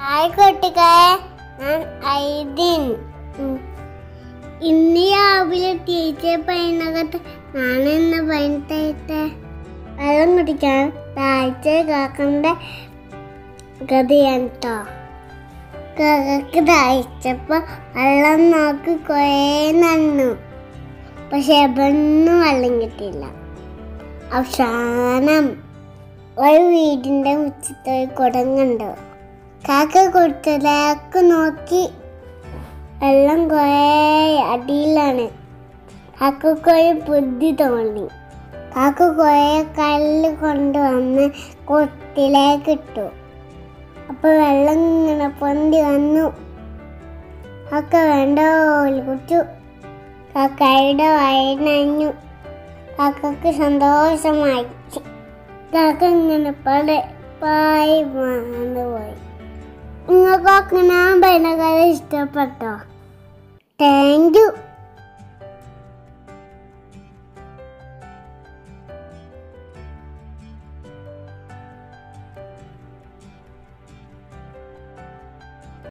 Hi കുട്ടികളെ ഞാൻ ഐദിൻ ഉം. ഇന്ന് രാവിലെ ടീച്ചർ പറയുന്നകത്ത് ഞാനെന്ന് പറഞ്ഞിട്ട് വെള്ളം കുടിക്കാൻ താഴ്ച കാക്കണ്ട ഗതിയാണ് കേട്ടോ കാക്കക്ക് താഴ്ചപ്പോ വെള്ളം നോക്കി കുറേ നന്നു പക്ഷെ എവിടൊന്നും വെള്ളം കിട്ടിയില്ല അവസാനം ഒരു വീടിന്റെ മുറ്റത്ത് ഒരു കുടം കണ്ടു കാക്ക കൊടുത്തതിലേക്ക് നോക്കി വെള്ളം കുറേ അടിയിലാണ് കാക്കക്ക് ഒരു ബുദ്ധി തോന്നി കാക്ക കുറേ കല്ല് കൊണ്ടുവന്ന് കൊട്ടിലേക്ക് ഇട്ടു അപ്പൊ വെള്ളം ഇങ്ങനെ പൊന്തി വന്നു കാക്ക വേണ്ട ഓല് കുടിച്ചു കാക്കയുടെ വയനഞ്ഞു കാക്കക്ക് സന്തോഷമായി കാക്ക ഇങ്ങനെ പല പായി പോയി നിങ്ങൾക്കൊക്കെ ഞാൻ ഭയങ്കര ഇഷ്ടപ്പെട്ടോ താങ്ക് യു